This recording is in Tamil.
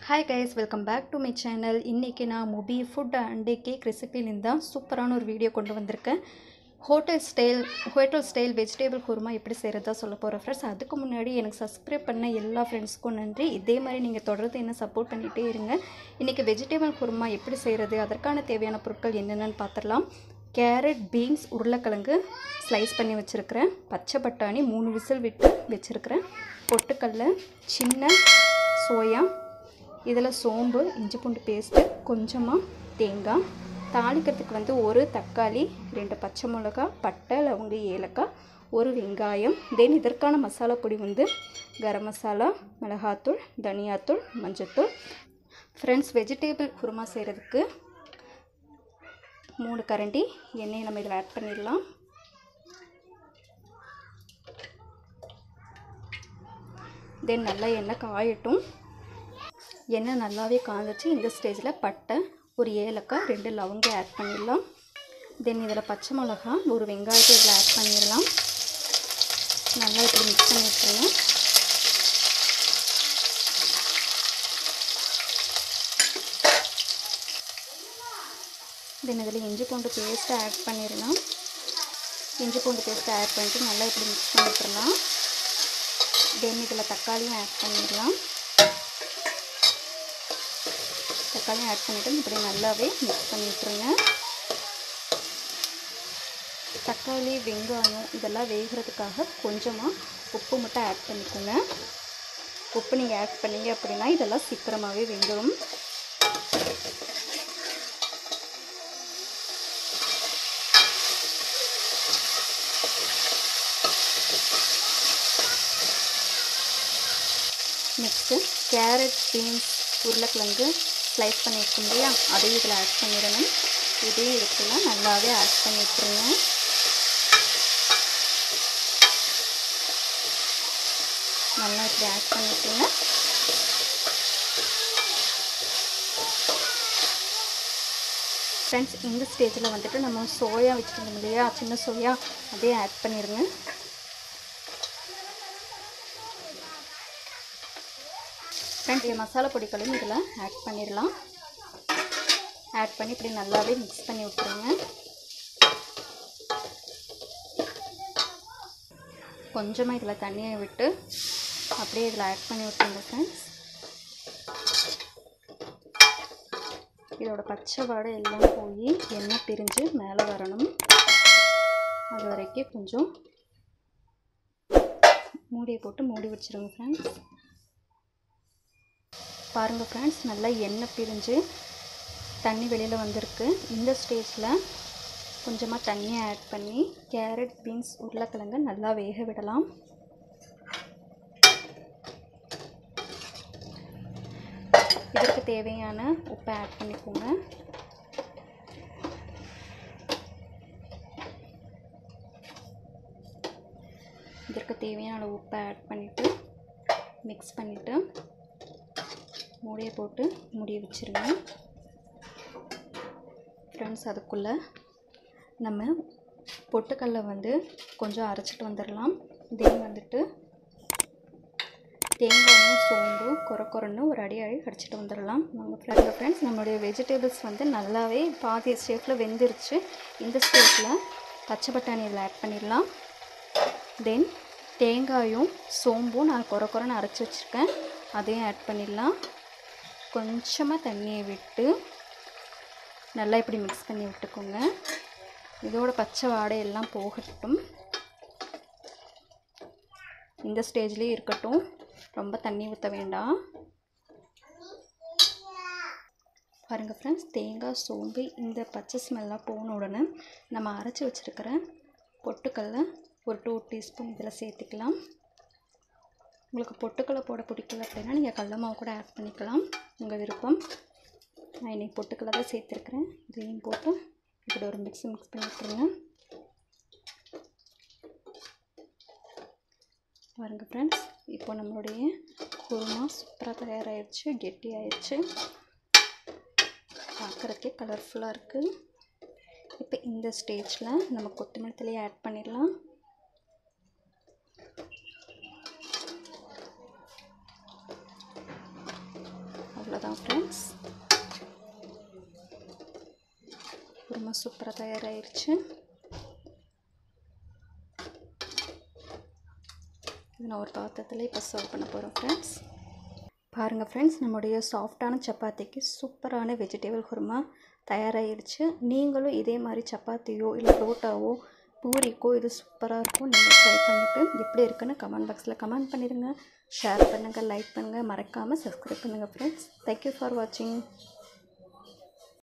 hi guys welcome back to my channel இன்றைக்கி நான் முபி ஃபுட் அண்டு கேக் ரெசிபிலிருந்து தான் சூப்பரான ஒரு வீடியோ கொண்டு வந்திருக்கேன் hotel style hotel style vegetable kurma எப்படி செய்கிறதா சொல்ல போகிறேன் ஃப்ரெண்ட்ஸ் அதுக்கு முன்னாடி எனக்கு சப்ஸ்கிரைப் பண்ண எல்லா ஃப்ரெண்ட்ஸ்க்கும் நன்றி இதே மாதிரி நீங்கள் தொடர்ந்து என்ன சப்போர்ட் பண்ணிகிட்டே இருங்க இன்றைக்கி வெஜிடேபிள் குருமா எப்படி செய்கிறது அதற்கான தேவையான பொருட்கள் என்னென்னு பார்த்துடலாம் கேரட் பீன்ஸ் உருளைக்கிழங்கு ஸ்லைஸ் பண்ணி வச்சுருக்கிறேன் பச்சை பட்டாணி மூணு விசில் விட்டு வச்சுருக்கிறேன் பொட்டுக்கடல சின்ன சோயா இதில் சோம்பு இஞ்சி பூண்டு பேஸ்ட்டு கொஞ்சமாக தேங்காய் தாளிக்கிறதுக்கு வந்து ஒரு தக்காளி ரெண்டு பச்சை மிளகா பட்டை லவங்க ஏலக்காய் ஒரு வெங்காயம் தென் இதற்கான மசாலா பொடி வந்து கரம் மசாலா மிளகாத்தூள் தனியாத்தூள் மஞ்சத்தூள் ஃப்ரெண்ட்ஸ் வெஜிடேபிள் குருமா செய்கிறதுக்கு மூணு கரண்டி எண்ணெயை நம்ம இதில் ஆட் பண்ணிடலாம் தென் நல்லா எண்ணெய் காயட்டும் எண்ணெய் நல்லாவே காஞ்சிச்சு இந்த ஸ்டேஜில் பட்டை ஒரு ஏலக்காய் ரெண்டு லவங்கம் ஆட் பண்ணிடலாம் தென் இதில் பச்சை மிளகா ஒரு வெங்காயத்தை இதில் ஆட் பண்ணிடலாம் நல்லா இப்படி மிக்ஸ் பண்ணி விட்டுருங்க தென் இதில் இஞ்சி பூண்டு பேஸ்ட்டை ஆட் பண்ணிடலாம் இஞ்சி பூண்டு பேஸ்ட்டை ஆட் பண்ணிட்டு நல்லா இப்படி மிக்ஸ் பண்ணி விட்டுறலாம் தென் இதில் தக்காளியும் ஆட் பண்ணிடலாம் தக்காளியும் ஆட் பண்ணிவிட்டு இப்படி நல்லாவே மிக்ஸ் பண்ணி விட்டுருங்க தக்காளி வெங்காயம் இதெல்லாம் வேகிறதுக்காக கொஞ்சமாக உப்பு மட்டும் ஆட் பண்ணிக்கோங்க உப்பு நீங்கள் ஆட் பண்ணீங்க அப்படின்னா இதெல்லாம் சீக்கிரமாகவே வெந்துடும் நெக்ஸ்ட்டு கேரட் பீன்ஸ் உருளைக்கிழங்கு ஸ்லைஸ் பண்ணி வச்சுக்கோங்க இல்லையா அதையும் இதில் ஆட் பண்ணிடணும் இதையும் இதுக்குள்ள நல்லாவே ஆட் பண்ணி விட்டுருங்க நல்லா இப்படி ஆட் பண்ணிட்டுங்க ஃப்ரெண்ட்ஸ் இந்த ஸ்டேஜில் வந்துட்டு நம்ம சோயா வச்சுருந்தோம் இல்லையா சின்ன சோயா அதே ஆட் பண்ணிடுங்க ஃப்ரெண்ட்ஸ் மசாலா பொடிகளையும் இதில் ஆட் பண்ணிடலாம் ஆட் பண்ணி இப்படி நல்லாவே மிக்ஸ் பண்ணி விட்டுருங்க கொஞ்சமாக இதில் தண்ணியை விட்டு அப்படியே இதில் ஆட் பண்ணி விட்டுருங்க ஃப்ரெண்ட்ஸ் இதோட பச்சை வாடை எல்லாம் போய் எண்ணெய் பிரிஞ்சு மேலே வரணும் அது வரைக்கும் கொஞ்சம் மூடியை போட்டு மூடி வச்சுருங்க ஃப்ரெண்ட்ஸ் பாருங்கள் ஃப்ரெண்ட்ஸ் நல்லா எண்ணெய் பிரிஞ்சு தண்ணி வெளியில் வந்திருக்கு இந்த ஸ்டேஜில் கொஞ்சமாக தண்ணியை ஆட் பண்ணி கேரட் பீன்ஸ் உருளைக்கிழங்கு நல்லா வேக விடலாம் இதற்கு தேவையான உப்பை ஆட் பண்ணிக்கோங்க இதற்கு தேவையான உப்பை ஆட் பண்ணிவிட்டு மிக்ஸ் பண்ணிவிட்டு மூடியை போட்டு மூடியை வச்சுருங்க ஃப்ரெண்ட்ஸ் அதுக்குள்ளே நம்ம பொட்டுக்கல்லை வந்து கொஞ்சம் அரைச்சிட்டு வந்துடலாம் தென் வந்துட்டு தேங்காயும் சோம்பும் குறை குறைன்னு ஒரு அடி அடி அடிச்சிட்டு வந்துடலாம் வாங்க ஃப்ரெண்ட் ஃப்ரெண்ட்ஸ் நம்மளுடைய வெஜிடபிள்ஸ் வந்து நல்லாவே பாதி ஷேப்பில் வெந்துருச்சு இந்த ஸ்டேஜில் பச்சை பட்டாணி இதில் ஆட் பண்ணிடலாம் தென் தேங்காயும் சோம்பும் நான் குறை குறைன்னு அரைச்சி வச்சுருக்கேன் அதையும் ஆட் பண்ணிடலாம் கொஞ்சமாக தண்ணியை விட்டு நல்லா இப்படி மிக்ஸ் பண்ணி விட்டுக்கோங்க இதோட பச்சை வாடையெல்லாம் போகட்டும் இந்த ஸ்டேஜ்லேயே இருக்கட்டும் ரொம்ப தண்ணி ஊற்ற வேண்டாம் பாருங்கள் ஃப்ரெண்ட்ஸ் தேங்காய் சோம்பு இந்த பச்சை ஸ்மெல்லாம் போன உடனே நம்ம அரைச்சி வச்சுருக்கிற பொட்டுக்கல்ல ஒரு டூ டீஸ்பூன் இதில் சேர்த்துக்கலாம் உங்களுக்கு பொட்டுக்கடலை போட பிடிக்கல அப்படின்னா நீங்கள் கடல மாவு கூட ஆட் பண்ணிக்கலாம் உங்கள் விருப்பம் நான் இன்றைக்கி பொட்டுக்கடலை தான் சேர்த்துருக்குறேன் இதையும் போட்டு இப்படி ஒரு மிக்ஸ் மிக்ஸ் பண்ணி விட்டுருங்க பாருங்க ஃப்ரெண்ட்ஸ் இப்போ நம்மளுடைய குருமா சூப்பராக தயாராகிடுச்சு கெட்டி ஆயிடுச்சு பார்க்குறதுக்கே கலர்ஃபுல்லாக இருக்குது இப்போ இந்த ஸ்டேஜில் நம்ம கொத்தமல்லி தலையை ஆட் பண்ணிடலாம் அவ்வளோதான் ஃப்ரெண்ட்ஸ் குருமா சூப்பராக தயாராகிருச்சு இது நான் ஒரு பாத்திரத்தில் இப்போ சர்வ் பண்ண போகிறேன் ஃப்ரெண்ட்ஸ் பாருங்கள் ஃப்ரெண்ட்ஸ் நம்முடைய சாஃப்டான சப்பாத்திக்கு சூப்பரான வெஜிடபிள் குருமா தயாராகிடுச்சு நீங்களும் இதே மாதிரி சப்பாத்தியோ இல்லை புரோட்டாவோ பூரிக்கோ இது சூப்பராக இருக்கும் நீங்கள் ட்ரை பண்ணிவிட்டு எப்படி இருக்குன்னு கமெண்ட் பாக்ஸில் கமெண்ட் பண்ணிடுங்க ஷேர் பண்ணுங்கள் லைக் பண்ணுங்கள் மறக்காமல் சப்ஸ்கிரைப் பண்ணுங்கள் ஃப்ரெண்ட்ஸ் தேங்க்யூ ஃபார் வாட்சிங்